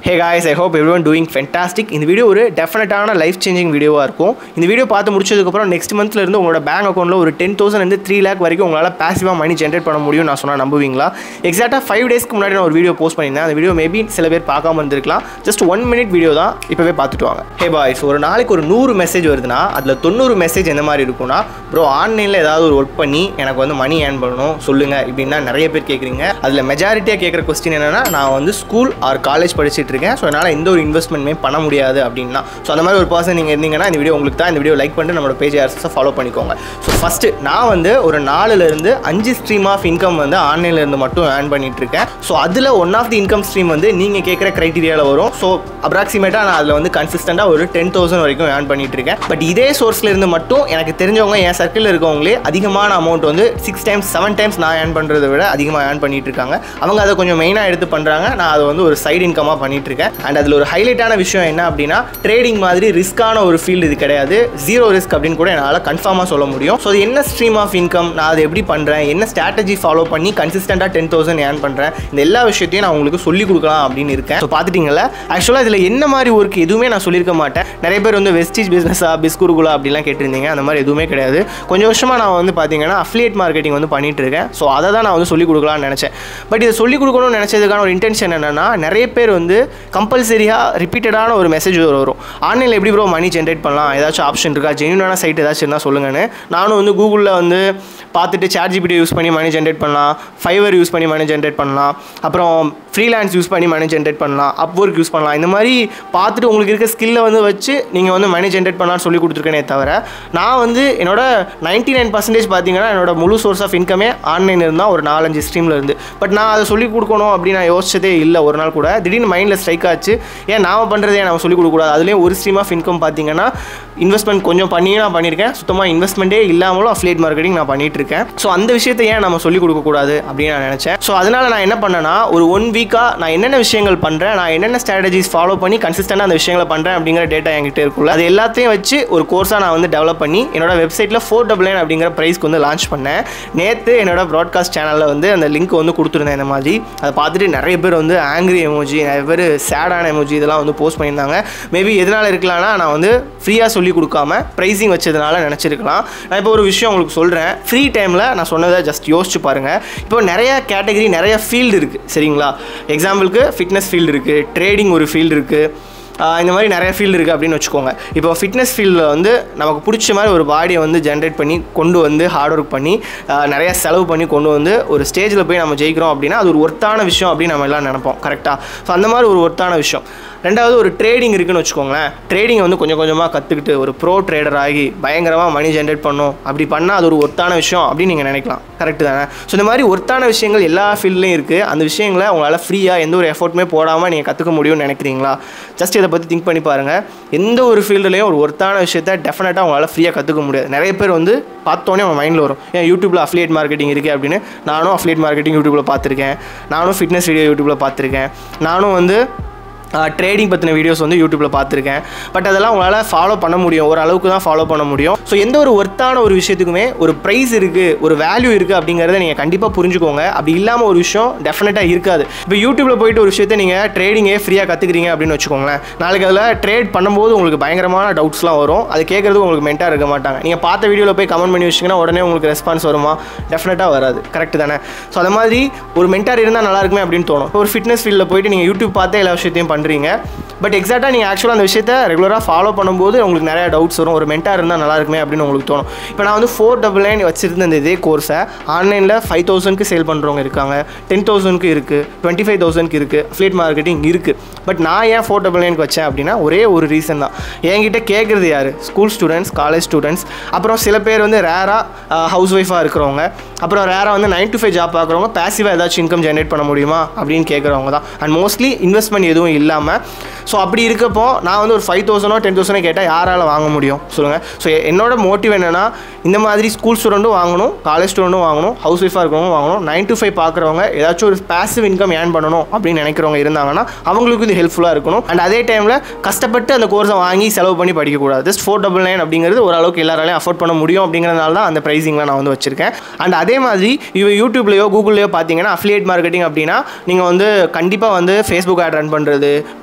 hey guys I hope everyone doing fantastic இந்த video ஒரு டெஃபினட்டான லைஃப் சேஞ்சிங் வீடியோவாக இருக்கும் இந்த வீடியோ பார்த்து முடிச்சதுக்கப்புறம் நெக்ஸ்ட் மந்த்ல இருந்து உங்களோட பேங்க் அக்கௌண்ட்டில் ஒரு டென் தௌசண்ட் இருந்து த்ரீ லேக் வரைக்கும் உங்களால் பாசிவாக மணி ஜென்ரேட் பண்ண முடியும் நான் சொன்னால் நம்புவீங்களா எக்ஸாக்டாக ஃபைவ் டேஸ்க்கு முன்னாடி நான் ஒரு வீடியோ போஸ்ட் பண்ணியிருந்தேன் அந்த வீடியோ மேபி சில பேர் பார்க்காம இருந்திருக்கலாம் ஜஸ்ட் ஒன் மினிட் வீடியோ தான் இப்போவே பார்த்துட்டு வாங்க ஹே பாய்ஸ் ஒரு நாளைக்கு ஒரு நூறு மெசேஜ் வருதுன்னா அதில் தொண்ணூறு மெசேஜ் எந்த மாதிரி இருக்கும்னா ப்ரோ ஆன்லைனில் ஏதாவது ஒரு ஒர்க் பண்ணி எனக்கு வந்து மணி ஏர்ன் பண்ணணும் சொல்லுங்கள் இப்படின்னா நிறைய பேர் கேட்குறீங்க அதில் மெஜாரிட்டியாக கேட்குற கொஸ்டின் என்னன்னா நான் வந்து ஸ்கூல் ஆர் காலேஜ் படிச்சுட்டு இருக்கேன் ஸோ என்னால் எந்த ஒரு இன்வெஸ்ட்மெண்ட்மே பண்ண முடியாது அப்படின்னா ஸோ அந்த மாதிரி ஒரு பர்சன் நீங்கள் இருந்தீங்கன்னா இந்த வீடியோ உங்களுக்கு தான் இந்த வீடியோ லைக் பண்ணிட்டு நம்மளோட பேஜ் யார்ஸை ஃபாலோ பண்ணிக்கோங்க ஸோ ஃபஸ்ட்டு நான் வந்து ஒரு நாலுலேருந்து அஞ்சு ஸ்ட்ரீம் ஆஃப் இன்கம் வந்து ஆன்லைன்ல இருந்து மட்டும் ஏர்ன் பண்ணிட்டு இருக்கேன் ஸோ அதில் one of the income stream வந்து நீங்கள் கேட்குற க்ரைட்டீரியாவில் வரும் ஸோ அப்ராக்சிமேட்டாக நான் அதில் வந்து கன்சிஸ்டண்ட்டாக ஒரு டென் தௌசண்ட் வரைக்கும் ஏர்ன் பண்ணிட்டு இருக்கேன் பட் இதே சோர்ஸ்ல இருந்து மட்டும் எனக்கு தெரிஞ்சவங்க என் சர்க்கிளில் இருக்கவங்களே அதிகமான அமௌண்ட் வந்து சிக்ஸ் டைம்ஸ் செவன் டைம்ஸ் நான் ஏர்ன் பண்ணுறதை விட அதிகமாக ஏர்ன் பண்ணிட்டு இருக்காங்க அவங்க அதை கொஞ்சம் மெயினாக எடுத்து பண்ணுறாங்க நான் அதை வந்து ஒரு சைடு இன்கமாக பண்ணிட்டு இருக்கேன் அண்ட் அதில் ஒரு ஹைலைட்டான விஷயம் என்ன அப்படின்னா ட்ரேடிங் மாதிரி ரிஸ்க்கான ஒரு ஃபீல்டு இது கிடையாது ஜீரோ ரிஸ்க் அப்படின்னு கூட என்னால் கன்ஃபார்மாக சொல்ல முடியும் ஸோ அது என்ன ஸ்ட்ரீம் ஆஃப் இன்கம் நான் அதை எப்படி பண்ணுறேன் என்ன ஸ்ட்ராட்டஜி ஃபாலோ பண்ணி கன்சிஸ்டண்ட்டாக டென் தௌசண்ட் ஏர்ன் பண்ணுறேன் இந்த எல்லா விஷயத்தையும் நான் உங்களுக்கு சொல்லிக் கொடுக்கலாம் அப்படின்னு இருக்கேன் ஸோ பார்த்துட்டீங்களா ஆக்சுவலாக இதில் என்ன மாதிரி ஒர்க் எதுவுமே நான் சொல்லியிருக்க மாட்டேன் நிறைய பேர் வந்து வெஸ்டீஜ் பிஸ்னஸா பிஸ்குருகுலா அப்படிலாம் கேட்டிருந்தீங்க அந்த மாதிரி எதுவுமே கிடையாது கொஞ்சம் வருஷமாக நான் வந்து பார்த்தீங்கன்னா அஃப்லியேட் மார்க்கெட்டிங் வந்து பண்ணிட்டு இருக்கேன் ஸோ அதை தான் நான் வந்து சொல்லிக் கொடுக்கலாம்னு நினச்சேன் பட் இதை சொல்லிக் கொடுக்கணும்னு நினச்சதுக்கான ஒரு இன்டென்ஷன் என்னென்னா நிறைய பேர் வந்து கம்பல்சரியாக ரிப்பீட்டடான ஒரு மெசேஜ் வரும் ஆன்லைனில் எப்படி ப்ரோ மணி ஜென்ரேட் பண்ணலாம் ஏதாச்சும் ஆப்ஷன் இருக்கா ஜென்யூனான சைட் ஏதாச்சும் இருந்தால் சொல்லுங்கன்னு நானும் வந்து கூகுளில் வந்து பார்த்துட்டு சாட் ஜிபிடி யூஸ் பண்ணி மணி ஜென்ரேட் பண்ணலாம் ஃபைவர் யூஸ் பண்ணி மணி ஜென்ரேட் பண்ணலாம் அப்புறம் ஃப்ரீலான்ஸ் யூஸ் பண்ணி மணி ஜென்ரேட் பண்ணலாம் அப்ஒர்க் யூஸ் பண்ணலாம் இந்த மாதிரி பார்த்துட்டு உங்களுக்கு இருக்க ஸ்கில்லை வந்து வச்சு நீங்கள் வந்து மணி ஜென்ரேட் பண்ணலாம்னு சொல்லி கொடுத்துருக்கேனே தவிர நான் வந்து என்னோட நைன்ட்டி நைன் பர்சன்டேஜ் பார்த்தீங்கன்னா என்னோட முழு சோர்ஸ் ஆஃப் இன்கமே ஆன்லைன் இருந்தால் ஒரு நாலஞ்சு ஸ்ட்ரீமில் இருந்து பட் நான் அதை சொல்லிக் கொடுக்கணும் அப்படின்னு நான் யோசிச்சதே இல்லை ஒரு நாள் கூட திடீர்னு மைண்டில் ஸ்ட்ரைக் ஆச்சு ஏன் நாம பண்ணுறதே நம்ம சொல்லிக் கொடுக்கக்கூடாது அதுலேயும் ஒரு ஸ்ட்ரீம் ஆஃப் இன்கம் பார்த்தீங்கன்னா இன்வெஸ்ட்மெண்ட் கொஞ்சம் பண்ணியும் நான் பண்ணியிருக்கேன் சுத்தமாக இன்வெஸ்ட்மெண்ட்டே இல்லாமலும் அஃப்லேட் மார்க்கெட்டிங் நான் பண்ணிட்டு இருக்கேன் ஸோ அந்த விஷயத்தை ஏன் நம்ம சொல்லிக் கொடுக்கக்கூடாது அப்படின்னு நான் நினச்சேன் ஸோ அதனால் நான் என்ன பண்ணேன்னா ஒரு ஒன் வீக்காக நான் என்னென்ன விஷயங்கள் பண்ணுறேன் நான் என்னென்ன ஸ்ட்ராட்டஜிஸ் ஃபாலோ பண்ணி கன்சிஸ்டண்டாக அந்த விஷயங்களை பண்ணுறேன் அப்படிங்கிற டேட்டா என்கிட்ட இருக்குல்ல அது எல்லாத்தையும் வச்சு ஒரு கோர்ஸாக நான் வந்து டெவலப் பண்ணி என்னோட வெப்சைட்டில் ஃபோர் டபுள் நைன் அப்படிங்கிற ப்ரைஸ்க்கு வந்து லான்ச் பண்ணேன் நேற்று என்னோட ப்ராட்காஸ்ட் சேனலில் வந்து அந்த லிங்க் வந்து கொடுத்துருந்தேன் இந்த மாதிரி அதை பார்த்துட்டு நிறைய பேர் வந்து ஆங்கிரி எமோஜி நிறைய பேர் சேடான எமோஜி இதெல்லாம் வந்து போஸ்ட் பண்ணியிருந்தாங்க மேபி எதனால் இருக்கலாம்னா நான் வந்து ஃப்ரீயாக சொல்லி கொடுக்காம ப்ரைஸிங் வச்சதுனால நினச்சிருக்கலாம் நான் இப்போ ஒரு விஷயம் உங்களுக்கு சொல்கிறேன் ஃப்ரீ டைமில் நான் சொன்னதை ஜஸ்ட் யோசிச்சு பாருங்கள் இப்போ நிறைய கேட்டகரி நிறைய ஃபீல்டு இருக்குது சரிங்களா எக்ஸாம்பிளுக்கு ஃபிட்னஸ் ஃபீல்டு இருக்குது ட்ரேடிங் ஒரு ஃபீல்டு இருக்குது ஆஹ் இந்த மாதிரி நிறைய ஃபீல்டு இருக்குது அப்படின்னு வச்சுக்கோங்க இப்போ ஃபிட்னஸ் ஃபீல்டில் வந்து நமக்கு பிடிச்ச மாதிரி ஒரு பாடியை வந்து ஜென்ரேட் பண்ணி கொண்டு வந்து ஹார்ட் ஒர்க் பண்ணி ஆஹ் நிறைய செலவு பண்ணி கொண்டு வந்து ஒரு ஸ்டேஜில் போய் நம்ம ஜெயிக்கிறோம் அப்படின்னா அது ஒரு ஒர்த்தான விஷயம் அப்படின்னு நம்ம எல்லாம் நினைப்போம் கரெக்டாக ஸோ அந்த மாதிரி ஒரு ஒர்த்தான விஷயம் ரெண்டாவது ஒரு ட்ரேடிங் இருக்குன்னு வச்சுக்கோங்களேன் ட்ரேடிங்கை வந்து கொஞ்சம் கொஞ்சமாக கற்றுக்கிட்டு ஒரு ப்ரோ ட்ரேடர் ஆகி பயங்கரமாக மணி ஜென்ரேட் பண்ணும் அப்படி பண்ணால் அது ஒரு ஒர்த்தான விஷயம் அப்படின்னு நீங்கள் நினைக்கலாம் கரெக்டு தானே ஸோ இந்த மாதிரி ஒர்த்தான விஷயங்கள் எல்லா ஃபீல்ட்லேயும் இருக்குது அந்த விஷயங்களை உங்களால் ஃப்ரீயாக எந்த ஒரு எஃபோர்ட்டுமே போடாமல் நீங்கள் கற்றுக்க முடியும்னு நினைக்கிறீங்களா ஜஸ்ட் இதை பற்றி திங்க் பண்ணி பாருங்கள் எந்த ஒரு ஃபீல்டுலேயும் ஒரு ஒர்த்தான விஷயத்த டெஃபினட்டாக உங்களால் ஃப்ரீயாக கற்றுக்க முடியாது நிறைய பேர் வந்து பார்த்தோன்னே அவங்க மைண்டில் வரும் ஏன் யூடியூப்பில் அஃப்லியேட் மார்க்கெட்டிங் இருக்குது அப்படின்னு நானும் அஃப்லியேட் மார்க்கெட்டிங் யூடியூப்பில் பார்த்துருக்கேன் நானும் ஃபிட்னஸ் வீடியோ யூடியூப்பில் பார்த்துருக்கேன் நானும் வந்து ட்ரேடிங் பற்றின வீடியோஸ் வந்து யூடியூப்பில் பார்த்துருக்கேன் பட் அதெல்லாம் உங்களால் ஃபாலோ பண்ண முடியும் ஒரு அளவுக்கு தான் ஃபாலோ பண்ண முடியும் ஸோ எந்த ஒரு ஒர்த்தான ஒரு விஷயத்துக்குமே ஒரு ப்ரைஸ் இருக்குது ஒரு வேல்யூ இருக்குது அப்படிங்கிறத நீங்கள் கண்டிப்பாக புரிஞ்சுக்கோங்க அப்படி இல்லாமல் ஒரு விஷயம் டெஃபினட்டாக இருக்காது இப்போ யூடியூப்பில் போயிட்டு ஒரு விஷயத்தை நீங்கள் ட்ரேடிங்கே ஃப்ரீயாக கற்றுக்கிறீங்க அப்படின்னு வச்சுக்கோங்களேன் நாளைக்கு அதில் ட்ரேட் பண்ணும்போது உங்களுக்கு பயங்கரமான டவுட்ஸ்லாம் வரும் அது கேட்குறதுக்கு உங்களுக்கு மென்ட்டாக இருக்க மாட்டாங்க நீங்கள் பார்த்த வீடியோவில் போய் கமெண்ட் பண்ணி வச்சிங்கன்னா உடனே உங்களுக்கு ரெஸ்பான்ஸ் வருமா டெஃபினட்டாக வராது கரெக்ட் தானே ஸோ அந்த மாதிரி ஒரு மென்டார் இருந்தால் நல்லா இருக்குமே அப்படின்னு தோணும் இப்போ ஒரு ஃபிட்னஸ் ஃபீல்டில் போயிட்டு நீங்கள் யூடியூப் பார்த்தே எல்லா விஷயத்தையும் பண்ணுறீங்க பட் எக்ஸாக்டாக நீங்கள் ஆக்சுவலாக அந்த விஷயத்தை ரெகுலராக ஃபாலோ பண்ணும்போது உங்களுக்கு நிறைய டவுட்ஸ் வரும் ஒரு மென்டார் இருந்தால் நல்லா இருக்குமே அப்படின்னு உங்களுக்கு தோணும் இப்போ நான் வந்து ஃபோர் டபுள் நைன் வச்சிருந்த இந்த இதே கோர்ஸை ஆன்லைனில் ஃபைவ் தௌசண்ட்க்கு சேல் பண்ணுறவங்க இருக்காங்க டென் தௌசண்ட்க்கு இருக்குது டுவெண்ட்டி ஃபைவ் தௌசண்ட்க்கு இருக்குது அஃப்லேட் மார்க்கெட்டிங் இருக்குது பட் நான் ஏன் ஃபோர் டபுள் நைனுக்கு வச்சேன் அப்படின்னா ஒரே ஒரு ரீசன் தான் என்கிட்ட கேட்குறது யார் ஸ்கூல் ஸ்டூடெண்ட்ஸ் காலேஜ் ஸ்டூடெண்ட்ஸ் அப்புறம் சில பேர் வந்து ரேராக ஹவுஸ் ஒய்ஃபாக இருக்கிறவங்க அப்புறம் ரேராக வந்து நைன் டு ஃபைவ் ஜாப் பார்க்குறவங்க பேசிவாக ஏதாச்சும் இன்கம் ஜென்ரேட் பண்ண முடியுமா அப்படின்னு கேட்குறவங்க தான் அண்ட் மோஸ்ட்லி இன்வெஸ்ட்மெண்ட் எதுவும் இல்லாமல் ஸோ அப்படி இருக்கப்போ நான் வந்து ஒரு ஃபைவ் தௌசண்டோ டென் தௌசண்டோ கேட்டால் யாரால் வாங்க முடியும் சொல்லுங்கள் ஸோ என்னோட மோட்டிவ் என்னென்னா இந்த மாதிரி ஸ்கூல் ஸ்டூடெண்ட்டும் வாங்கணும் காலேஜ் ஸ்டூடெண்ட்டும் வாங்கணும் ஹவுஸ் ஒய்ஃபாக இருக்கிறவங்க வாங்கணும் நைன் டு ஃபைவ் பார்க்குறவங்க ஏதாச்சும் ஒரு பேசிவ் இன்கம் ஏர்ன் பண்ணணும் அப்படின்னு நினைக்கிறவங்க இருந்தாங்கன்னா அவங்களுக்கு இது ஹெல்ப்ஃபுல்லாக இருக்கணும் அண்ட் அதே டைமில் கஷ்டப்பட்டு அந்த கோர்ஸை வாங்கி செலவு பண்ணி படிக்கக்கூடாது ஜஸ்ட் ஃபோர் டபுள் நைன் அப்படிங்கிறது ஓரளவுக்கு எல்லாராலையும் அஃபோர்ட் பண்ண முடியும் அப்படிங்கிறதுனால தான் அந்த ப்ரைஸிங்கில் நான் வந்து வச்சிருக்கேன் அண்ட் அதே மாதிரி இவ யூடியூப்லேயோ கூகுள்லேயோ பார்த்தீங்கன்னா அஃபிலியேட் மார்க்கெட்டிங் அப்படின்னா நீங்கள் வந்து கண்டிப்பாக வந்து ஃபேஸ்புக் ஆட் ரன் பண்ணுறது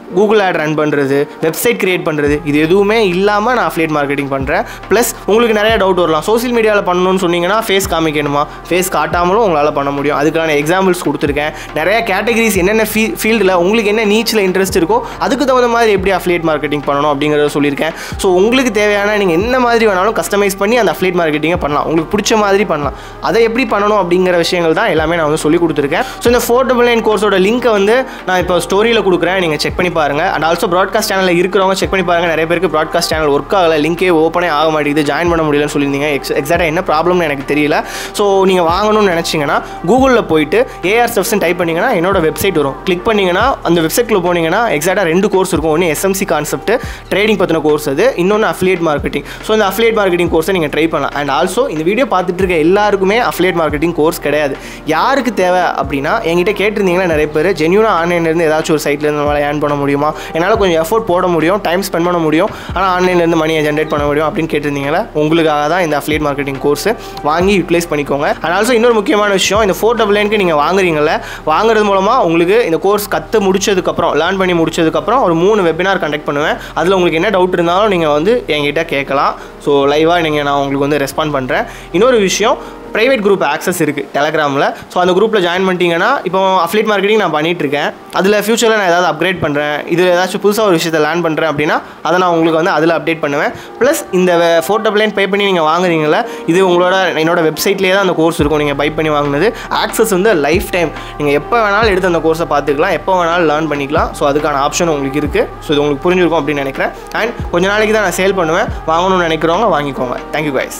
கூகுள் ஆட் ரன் பண்ணுறது வெப்சைட் கிரியேட் பண்ணுறது இது எதுவுமே இல்லாமல் நான் அஃப்லேட் மார்க்கெட்டிங் பண்ணுறேன் ப்ளஸ் உங்களுக்கு நிறைய டவுட் வரலாம் சோஷியல் மீடியாவில் பண்ணணும்னு சொன்னீங்கன்னா ஃபேஸ் காமிக்கணுமா ஃபேஸ் காட்டாமலும் உங்களால் பண்ண முடியும் அதுக்கான எக்ஸாம்பிள்ஸ் கொடுத்துருக்கேன் நிறைய கேட்டகரிஸ் என்னென்ன ஃபீ ஃபீல்டில் உங்களுக்கு என்ன நீச்சில் இன்ட்ரெஸ்ட் இருக்கோ அதுக்கு தகுந்த மாதிரி எப்படி அஃப்லேட் மார்க்கெட்டிங் பண்ணணும் அப்படிங்கிறத சொல்லியிருக்கேன் ஸோ உங்களுக்கு தேவையான நீங்கள் என்ன மாதிரி வேணாலும் கஸ்டமைஸ் பண்ணி அந்த அஃப்லேட் மார்க்கெட்டிங்கை பண்ணலாம் உங்களுக்கு பிடிச்ச மாதிரி பண்ணலாம் அதை எப்படி பண்ணணும் அப்படிங்கிற விஷயங்கள் தான் எல்லாமே நான் வந்து சொல்லி கொடுத்துருக்கேன் ஸோ இந்த ஃபோர் டபுள் நைன் கோர்ஸோட லிங்க்கை வந்து நான் இப்போ ஸ்டோரியில் கொடுக்குறேன் நீங்கள் செக் பண்ணி பாருங்கள் அண்ட் ஆல்சோ ப்ராட்காஸ்ட் சேனலில் இருக்கிறவங்க செக் பண்ணி பாருங்கள் நிறைய பேருக்கு ப்ராட்காஸ்ட் சேனல் ஒர்க் ஆகலை லிங்கே ஓப்பனே ஆக மாட்டேங்குது ஜாயின் பண்ண முடியலன்னு சொல்லியிருந்தீங்க எக்ஸ் எக்ஸாக்டாக என்ன ப்ராப்ளம்னு எனக்கு தெரியல ஸோ நீங்கள் வாங்கணும்னு நினச்சிங்கன்னா கூகுளில் போயிட்டு ஏஆர் ஸ்டெப்ஸ்னு டைப் பண்ணிங்கன்னா என்னோட வெப்சைட் வரும் கிளிக் பண்ணிங்கன்னா அந்த வெப்சைட்டில் போனீங்கன்னா எக்ஸாக்டாக ரெண்டு கோர்ஸ் இருக்கும் ஒன்று எஸ்எம்சி கான்செப்ட் ட்ரேடிங் பற்றின கோர்ஸ் அது இன்னொன்று அஃப்லியேட் மார்க்கெட்டிங் ஸோ இந்த அஃப்லியேட் மார்க்கெட்டிங் கோர்ஸை நீங்கள் ட்ரை பண்ணலாம் அண்ட் ஆல்சோ இந்த வீடியோ பார்த்துட்டு இருக்க எல்லாருக்குமே அஃப்லியேட் மார்க்கெட்டிங் கோர்ஸ் கிடையாது யாருக்கு தேவை அப்படின்னா என்கிட்ட கேட்டிருந்தீங்கன்னா நிறைய பேர் ஜென்யூனாக ஆன்லைன்லேருந்து ஏதாச்சும் ஒரு சைட்லேருந்து நம்மளால் ஏர்ன் பண்ண முடியுமா என்னால் கொஞ்சம் எஃபோர்ட் போட முடியும் டைம் ஸ்பெண்ட் பண்ண முடியும் ஆனால் ஆன்லைன்லேருந்து மணியை ஜென்ரேட் பண்ண முடியும் அப்படின்னு கேட்டிருந்தீங்களா உங்களுக்காக தான் இந்த அஃப்லியேட் மார்க்கெட்டிங் கோர்ஸ் வாங்கி யூட்டிலைஸ் பண்ணிக்கோங்க அண்ட் ஆல்சோ இன்னொரு முக்கியமான விஷயம் இந்த ஃபோர் டபுள் நைனுக்கு நீங்கள் வாங்குறீங்கள வாங்குறது மூலமாக உங்களுக்கு இந்த கோர்ஸ் கற்று முடிச்சதுக்கப்புறம் லேர்ன் பண்ணி முடிச்சதுக்கப்புறம் ஒரு மூணு வெபினார் கண்டக்ட் பண்ணுவேன் அதில் உங்களுக்கு என்ன டவுட் இருந்தாலும் நீங்கள் வந்து என்கிட்ட கேட்கலாம் ஸோ லைவாக நீங்கள் நான் உங்களுக்கு வந்து ரெஸ்பாண்ட் பண்ணுறேன் இன்னொரு விஷயம் ப்ரைவேட் குரூப் ஆக்சஸ் இருக்குது டெலகிராமில் ஸோ அந்த குரூப்பில் ஜாயின் பண்ணிட்டீங்கன்னா இப்போ அஃப்லேட் மார்க்கெட்டிங் நான் பண்ணிட்டு இருக்கேன் அதில் ஃபியூச்சரில் நான் ஏதாவது அப்கிரேட் பண்ணுறேன் இது ஏதாச்சும் புதுசாக ஒரு விஷயத்தை லேர்ன் பண்ணுறேன் அப்படின்னா அதை நான் உங்களுக்கு வந்து அதில் அப்டேட் பண்ணுவேன் ப்ளஸ் இந்த ஃபோர் டபுள் நைன் பே பண்ணி நீங்கள் வாங்குறீங்கள இது உங்களோட என்னோட வெப்சைட்லேயே தான் அந்த கோர்ஸ் இருக்கும் நீங்கள் பை பண்ணி வாங்கினது ஆக்சஸ் வந்து லைஃப் டைம் நீங்கள் எப்போ வேணாலும் எடுத்து அந்த கோர்ஸை பார்த்துக்கலாம் எப்போ வேணாலும் லேர்ன் பண்ணிக்கலாம் ஸோ அதுக்கான ஆப்ஷன் உங்களுக்கு இருக்குது ஸோ இது உங்களுக்கு புரிஞ்சிருக்கும் அப்படின்னு நினைக்கிறேன் அண்ட் கொஞ்ச நாளைக்கு தான் நான் சேல் பண்ணுவேன் வாங்கணும்னு நினைக்கிறவங்க வாங்கிக்கோங்க தேங்க்யூ guys